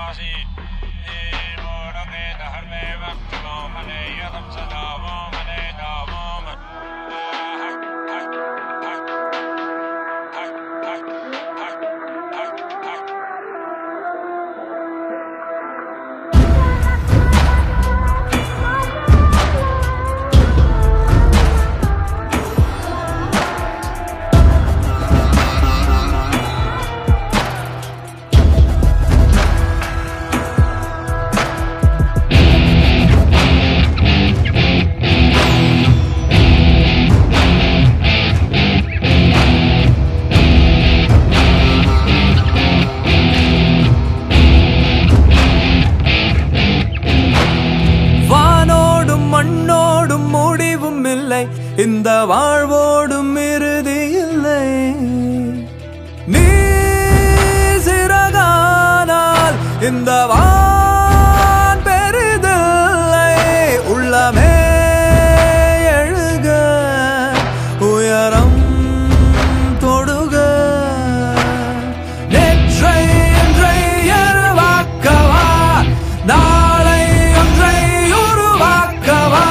वासी मोरगे धर्मे वक्तमो मने यदं सदा वो मने दावो வானோடும் மண்ணோடும் முடிவும் இல்லை இந்த வாழ்வோடும் இறுதி இல்லை நீ சிறகானால் இந்த வான் பெரிதில்லை உள்ளமே எழுக உயரம் தொடுக நேற்றை இன்றை எருவாக்கவா நாளை ஒன்றை உருவாக்கவா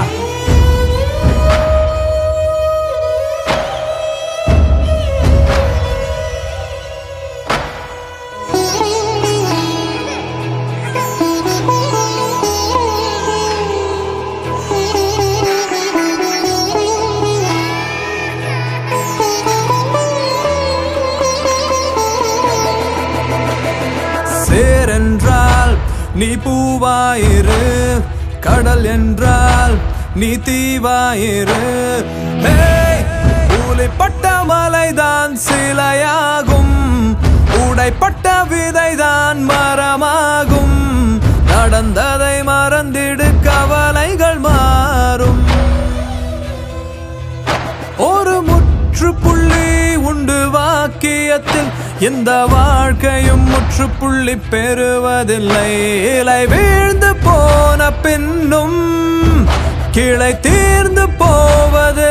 சேர் என்றால் நீ பூவாயிரு கடல் என்றால் நீ தீவாயிரு ஏய், ஊலிப்பட்ட மலைதான் சிலையாகும் உடைப்பட்ட விதைதான் மரமாகும் நடந்ததை மறந்திடு கவலைகள் மாறும் ஒரு முற்றுப்புள்ளி உண்டு வாக்கியத்தில் இந்த வாழ்க்கையும் முற்றுப்புள்ளி பெறுவதில்லை இலை வீழ்ந்து போன பின்னும் கிளை தீர்ந்து போவது